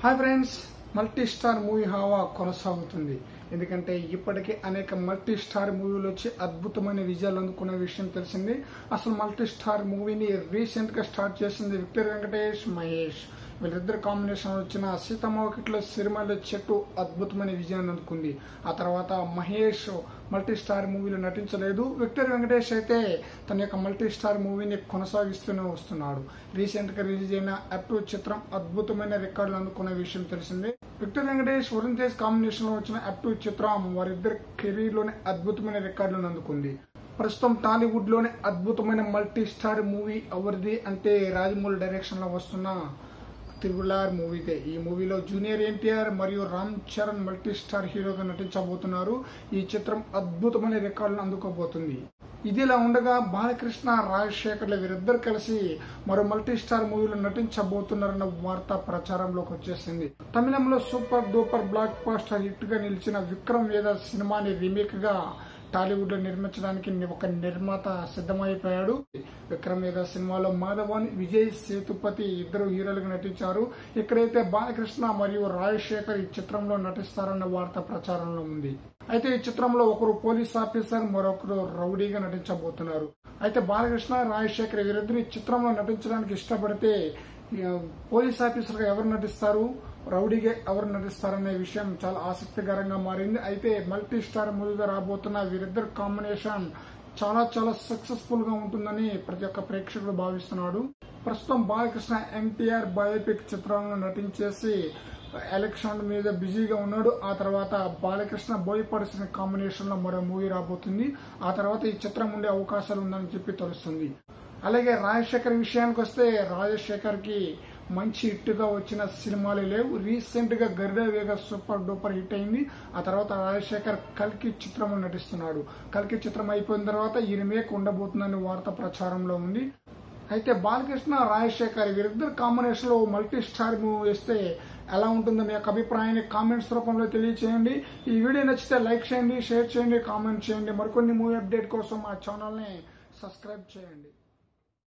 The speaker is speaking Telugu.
hi friends multi star movie హావా కొనసాగుతుంది ఎందుకంటే ఇప్పటికే అనేక మల్టీ స్టార్ మూవీలు వచ్చి అద్భుతమైన విజయాలు అందుకున్న విషయం తెలిసింది అసలు మల్టీ స్టార్ మూవీని రీసెంట్ గా స్టార్ట్ చేసింది విక్టర్ వెంకటేష్ మహేష్ వీళ్ళిద్దరు కాంబినేషన్ వచ్చిన సీతమ్మ ఒకటిలో సిరిమల్ల చెట్టు అద్భుతమైన విజయాన్ని అందుకుంది ఆ తర్వాత మహేష్ మల్టీ స్టార్ మూవీలో నటించలేదు విక్టర్ వెంకటేష్ అయితే తన యొక్క మల్టీ స్టార్ మూవీని కొనసాగిస్తూనే వస్తున్నాడు రీసెంట్ గా రిలీజ్ అయిన అప్ చిత్రం అద్భుతమైన రికార్డులు అందుకున్న విషయం తెలిసిందే విక్టర్ వెంకటేష్ వరుణ్ తేజ్ కాంబినేషన్ లో వచ్చిన అప్ చిత్రం వారిద్దరి కెరీర్ లోనే అద్భుతమైన రికార్డులను అందుకుంది ప్రస్తుతం టాలీవుడ్ లోనే అద్భుతమైన మల్టీ స్టార్ మూవీ ఎవరిది అంటే రాజమౌళి డైరెక్షన్ లో వస్తున్న త్రిబులార్ మూవీదే ఈ మూవీలో జూనియర్ ఎన్టీఆర్ మరియు రామ్ చరణ్ మల్టీ స్టార్ హీరోగా నటించబోతున్నారు ఈ చిత్రం అద్భుతమైన రికార్డులను అందుకోబోతుంది ఇదిలా ఉండగా బాలకృష్ణ రాజశేఖర్ల వీరిద్దరు కలిసి మరో మల్టీ స్టార్ మూవీలో నటించబోతున్నారన్న వార్త ప్రచారంలోకి వచ్చేసింది తమిళంలో super duper blockbuster hit గా నిలిచిన విక్రమ్ వేద సినిమాని రీమేక్ గా టాలీవుడ్ లో నిర్మించడానికి ఒక నిర్మాత సిద్ధమైపోయాడు విక్రమ్ వేద సినిమాలో మాధవన్ విజయ్ సేతుపతి ఇద్దరు హీరోలుగా నటించారు ఇక్కడైతే బాలకృష్ణ మరియు రాజశేఖర్ ఈ చిత్రంలో నటిస్తారన్న వార్త ప్రచారంలో ఉంది అయితే ఈ చిత్రంలో ఒకరు పోలీస్ ఆఫీసర్ మరొకరు రౌడీగా నటించబోతున్నారు అయితే బాలకృష్ణ రాజశేఖర్ వీరిద్దరు ఈ చిత్రంలో నటించడానికి ఇష్టపడితే పోలీస్ ఆఫీసర్ గా ఎవరు నటిస్తారు రౌడీగా ఎవరు నటిస్తారనే విషయం చాలా ఆసక్తికరంగా మారింది అయితే మల్టీ స్టార్ మూవీగా రాబోతున్న వీరిద్దరు కాంబినేషన్ చాలా చాలా సక్సెస్ఫుల్ గా ఉంటుందని ప్రతి ఒక్క ప్రేక్షకుడు భావిస్తున్నాడు ప్రస్తుతం బాలకృష్ణ ఎన్టీఆర్ బయోపిక్ చిత్రంలో నటించేసి ఎలక్షన్ మీద బిజీగా ఉన్నాడు ఆ తర్వాత బాలకృష్ణ బోయపడిసిన కాంబినేషన్ లో మరో మూవీ రాబోతుంది ఆ తర్వాత ఈ చిత్రం ఉండే అవకాశాలు ఉందని చెప్పి తెలుస్తుంది అలాగే రాజశేఖర్ విషయానికి వస్తే రాజశేఖర్ కి మంచి హిట్ గా వచ్చిన సినిమాలు లేవు రీసెంట్ గా గరుడ వేగ సూపర్ డూపర్ హిట్ అయింది ఆ తర్వాత రాజశేఖర్ కల్కి చిత్రంలో నటిస్తున్నాడు కల్కి చిత్రం అయిపోయిన తర్వాత ఈ రిమేక్ ఉండబోతుందని వార్త ప్రచారంలో ఉంది అయితే బాలకృష్ణ రాజశేఖర్ వీరిద్దరు కాంబినేషన్ లో మల్టీ స్టార్ మూవీ వేస్తే ఎలా ఉంటుందో మీ యొక్క అభిప్రాయాన్ని కామెంట్స్ రూపంలో తెలియచేయండి ఈ వీడియో నచ్చితే లైక్ చేయండి షేర్ చేయండి కామెంట్ చేయండి మరికొన్ని మూవీ అప్డేట్ కోసం మా ఛానల్ ని సబ్స్క్రైబ్ చేయండి